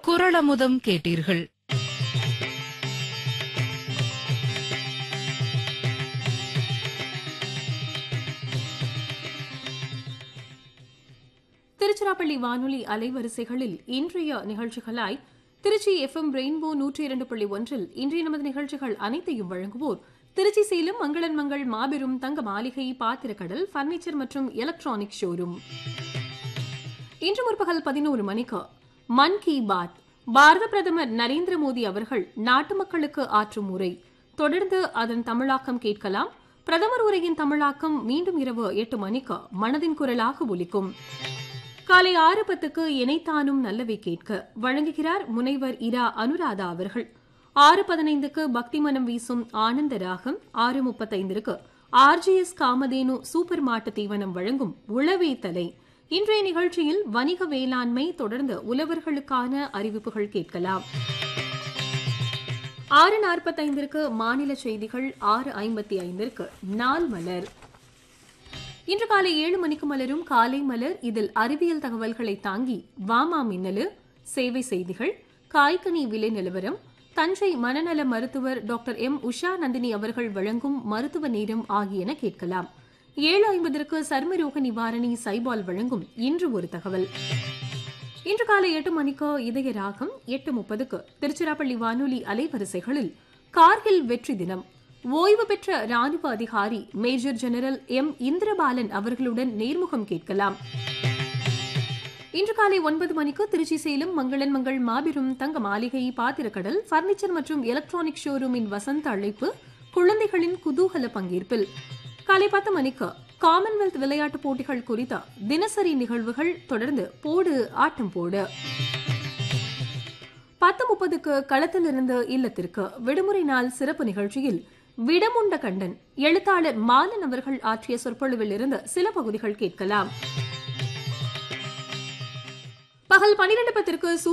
குரளமுதம் கேட்டீர்கள் திருச்சிராப்பள்ளி வானொலி அலைவரிசைகளில் இன்றைய நிகழ்ச்சிகளாய் திருச்சி எஃப்எம் ரெயின்போ நூற்றி இரண்டு புள்ளி ஒன்றில் இன்றைய நமது நிகழ்ச்சிகள் அனைத்தையும் வழங்குவோர் திருச்சி சேலம் மங்களன் மங்கள் மாபெரும் தங்க மாளிகை பாத்திரக்கடல் பர்னிச்சர் மற்றும் எலக்ட்ரானிக் ஷோரூம் இன்று முற்பகல் பதினோரு மணிக்கு மன் கி பாத் பாரத பிரதமர் நரேந்திர மோடி அவர்கள் நாட்டு மக்களுக்கு ஆற்றும் உரை தொடர்ந்து அதன் தமிழாக்கம் கேட்கலாம் பிரதமர் உரையின் தமிழாக்கம் மீண்டும் இரவு எட்டு மணிக்கு மனதின் குரலாக ஒலிக்கும் காலை ஆறு பத்துக்கு இணைத்தானும் நல்லவை கேட்க வழங்குகிறார் முனைவர் இரா அனுராதா அவர்கள் ஆறு பதினைந்துக்கு பக்தி மனம் வீசும் ஆனந்த ராகம் ஆறு முப்பத்தைந்திற்கு ஆர்ஜிஎஸ் காமதேனு சூப்பர் மாட்டு தீவனம் வழங்கும் உளவே தலை இன்றைய நிகழ்ச்சியில் வணிக வேளாண்மை தொடர்ந்து உழவர்களுக்கான அறிவிப்புகள் கேட்கலாம் ஆறு நாற்பத்தைந்திற்கு மாநில செய்திகள் ஆறு ஐம்பத்தி ஐந்திற்கு நாள் மலர் இன்று காலை ஏழு மணிக்கு மலரும் காலை மலர் இதில் அறிவியல் தகவல்களை தாங்கி வாமா மின்னலு சேவை செய்திகள் காய்கனி விலை நிலவரம் தஞ்சை மனநல மருத்துவர் டாக்டர் எம் உஷா நந்தினி அவர்கள் வழங்கும் மருத்துவ நேரம் ஆகியன கேட்கலாம் ஏழு ஐம்பதற்கு சர்மரோக நிவாரணி சைபால் வழங்கும் இன்று ஒரு தகவல் இன்று காலை எட்டு மணிக்கு இதய ராகம் எட்டு முப்பதுக்கு திருச்சிராப்பள்ளி வானொலி அலைவரிசைகளில் கார்கில் வெற்றி தினம் ஓய்வு பெற்ற ராணுவ அதிகாரி மேஜர் ஜெனரல் எம் இந்திரபாலன் அவர்களுடன் நேர்முகம் கேட்கலாம் இன்று காலை ஒன்பது மணிக்கு திருச்சி சேலம் மங்களன் மங்கள் மாபெரும் தங்க மாளிகை பாத்திரக்கடல் பர்னிச்சர் மற்றும் எலக்ட்ரானிக் ஷோரூமின் வசந்த அழைப்பு குழந்தைகளின் குதூகல பங்கேற்பில் காலை பத்து மணிக்கு காமன்வெல்த் விளையாட்டுப் போட்டிகள் குறித்த தினசரி நிகழ்வுகள் தொடர்ந்து போடு ஆட்டம் போடு பத்து முப்பதுக்கு களத்திலிருந்து இல்லத்திற்கு விடுமுறை நாள் சிறப்பு நிகழ்ச்சியில் விடமுண்ட கண்டன் எழுத்தாளர் மாலன் அவர்கள் ஆற்றிய சொற்பொழிவில் இருந்து சில பகுதிகள் கேட்கலாம் பகல் பனிரெண்டு பத்திற்கு